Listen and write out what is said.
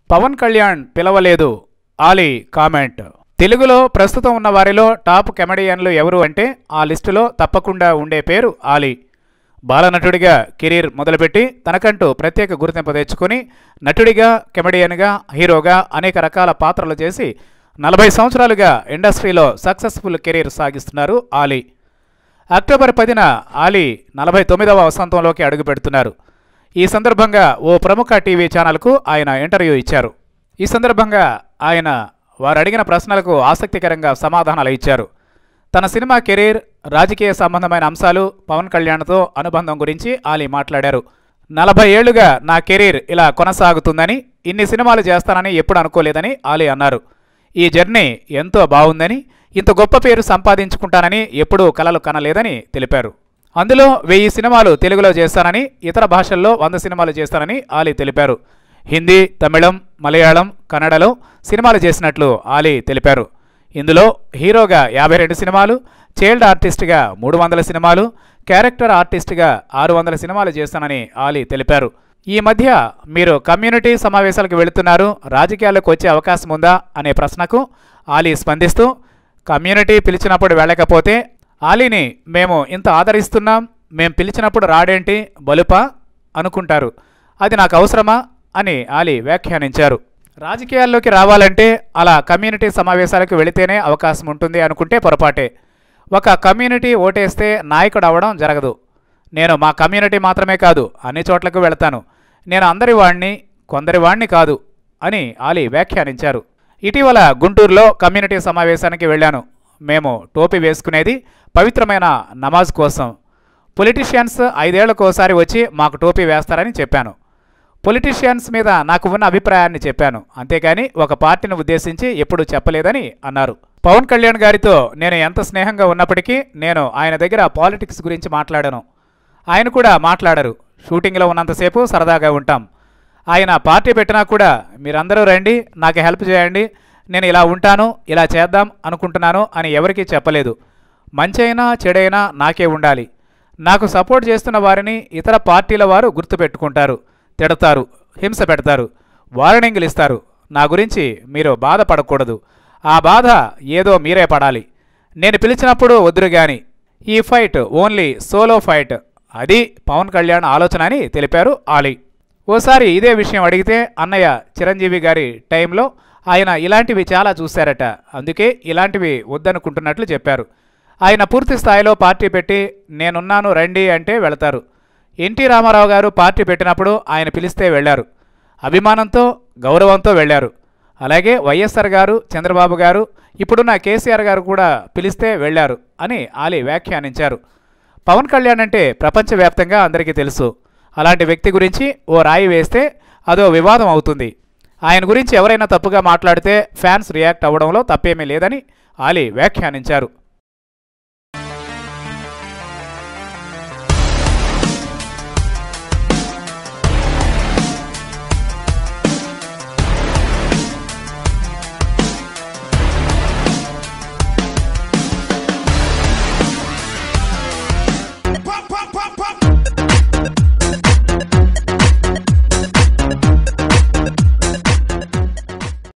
పవన్ కళ్యాణ్ పిలవలేదు ఆలీ కామెంట్ తెలుగులో ప్రస్తుతం ఉన్న వారిలో టాప్ కెమెడియన్లు ఎవరు అంటే ఆ లిస్టులో తప్పకుండా ఉండే పేరు ఆలీ బాలనటుడిగా కెరీర్ మొదలుపెట్టి తనకంటూ ప్రత్యేక గుర్తింపు తెచ్చుకుని నటుడిగా కెమెడియన్గా హీరోగా అనేక రకాల పాత్రలు చేసి నలభై సంవత్సరాలుగా ఇండస్ట్రీలో సక్సెస్ఫుల్ కెరీర్ సాగిస్తున్నారు ఆలీ అక్టోబర్ పదిన ఆలీ నలభై తొమ్మిదవ వసంతంలోకి అడుగుపెడుతున్నారు ఈ సందర్భంగా ఓ ప్రముఖ టీవీ ఛానల్కు ఆయన ఇంటర్వ్యూ ఇచ్చారు ఈ సందర్భంగా ఆయన వారు అడిగిన ప్రశ్నలకు ఆసక్తికరంగా సమాధానాలు ఇచ్చారు తన సినిమా కెరీర్ రాజకీయ సంబంధమైన అంశాలు పవన్ కళ్యాణ్తో అనుబంధం గురించి ఆలీ మాట్లాడారు నలభై ఏళ్లుగా నా కెరీర్ ఇలా కొనసాగుతుందని ఇన్ని సినిమాలు చేస్తానని ఎప్పుడు అనుకోలేదని ఆలీ అన్నారు ఈ జర్నీ ఎంతో బాగుందని ఇంత గొప్ప పేరు సంపాదించుకుంటానని ఎప్పుడూ కలలు కనలేదని తెలిపారు అందులో వెయ్యి సినిమాలు తెలుగులో చేస్తానని ఇతర భాషల్లో వంద సినిమాలు చేస్తానని ఆలీ తెలిపారు హిందీ తమిళం మలయాళం కన్నడలో సినిమాలు చేసినట్లు ఆలీ తెలిపారు ఇందులో హీరోగా యాభై రెండు సినిమాలు చైల్డ్ ఆర్టిస్ట్గా మూడు వందల సినిమాలు క్యారెక్టర్ ఆర్టిస్ట్గా ఆరు వందల సినిమాలు చేస్తానని ఆలీ తెలిపారు ఈ మధ్య మీరు కమ్యూనిటీ సమావేశాలకు వెళుతున్నారు రాజకీయాల్లోకి వచ్చే అవకాశం ఉందా అనే ప్రశ్నకు ఆలీ స్పందిస్తూ కమ్యూనిటీ పిలిచినప్పుడు వెళ్ళకపోతే ఆలీని మేము ఇంత ఆదరిస్తున్నాం మేం పిలిచినప్పుడు రాడేంటి బలుపా అనుకుంటారు అది నాకు అవసరమా అని ఆలీ వ్యాఖ్యానించారు రాజకీయాల్లోకి రావాలంటే అలా కమ్యూనిటీ సమావేశాలకు వెళితేనే అవకాశం ఉంటుంది అనుకుంటే పొరపాటే ఒక కమ్యూనిటీ ఓటేస్తే నాయకుడు అవ్వడం జరగదు నేను మా కమ్యూనిటీ మాత్రమే కాదు అన్ని చోట్లకు వెళతాను నేను అందరి వాణ్ణి కొందరి వాణ్ణి కాదు అని ఆలీ వ్యాఖ్యానించారు ఇటీవల గుంటూరులో కమ్యూనిటీ సమావేశానికి వెళ్ళాను మేము టోపీ వేసుకునేది పవిత్రమైన నమాజ్ కోసం పొలిటీషియన్స్ ఐదేళ్లకోసారి వచ్చి మాకు టోపీ వేస్తారని చెప్పాను పొలిటీషియన్స్ మీద నాకు ఉన్న అభిప్రాయాన్ని చెప్పాను అంతేగాని ఒక పార్టీని ఉద్దేశించి ఎప్పుడూ చెప్పలేదని అన్నారు పవన్ కళ్యాణ్ గారితో నేను ఎంత స్నేహంగా ఉన్నప్పటికీ నేను ఆయన దగ్గర పాలిటిక్స్ గురించి మాట్లాడను ఆయన కూడా మాట్లాడరు షూటింగ్లో ఉన్నంతసేపు సరదాగా ఉంటాం ఆయన పార్టీ పెట్టినా కూడా మీరందరూ రండి నాకు హెల్ప్ చేయండి నేను ఇలా ఉంటాను ఇలా చేద్దాం అనుకుంటున్నాను అని ఎవరికీ చెప్పలేదు మంచైనా చెడైనా నాకే ఉండాలి నాకు సపోర్ట్ చేస్తున్న వారిని ఇతర పార్టీల వారు గుర్తుపెట్టుకుంటారు తిడతారు హింస పెడతారు వార్నింగ్లు ఇస్తారు నా గురించి మీరు బాధపడకూడదు ఆ బాధ ఏదో మీరే పడాలి నేను పిలిచినప్పుడు వద్దురు గాని ఈ ఫైట్ ఓన్లీ సోలో ఫైట్ అది పవన్ కళ్యాణ్ ఆలోచన అని తెలిపారు ఆలీ ఓసారి ఇదే విషయం అడిగితే అన్నయ్య చిరంజీవి గారి టైంలో ఆయన ఇలాంటివి చాలా చూశారట అందుకే ఇలాంటివి వద్దనుకుంటున్నట్లు చెప్పారు ఆయన పూర్తి స్థాయిలో పార్టీ పెట్టి నేనున్నాను రండి అంటే వెళతారు ఎన్టీ రామారావు గారు పార్టీ పెట్టినప్పుడు ఆయన పిలిస్తే వెళ్ళారు అభిమానంతో గౌరవంతో వెళ్ళారు అలాగే వైఎస్ఆర్ గారు చంద్రబాబు గారు ఇప్పుడున్న కేసీఆర్ గారు కూడా పిలిస్తే వెళ్ళారు అని ఆలీ వ్యాఖ్యానించారు పవన్ కళ్యాణ్ అంటే ప్రపంచవ్యాప్తంగా అందరికీ తెలుసు అలాంటి వ్యక్తి గురించి ఓ రాయి వేస్తే అదో వివాదం అవుతుంది ఆయన గురించి ఎవరైనా తప్పుగా మాట్లాడితే ఫ్యాన్స్ రియాక్ట్ అవ్వడంలో తప్పేమీ లేదని ఆలీ వ్యాఖ్యానించారు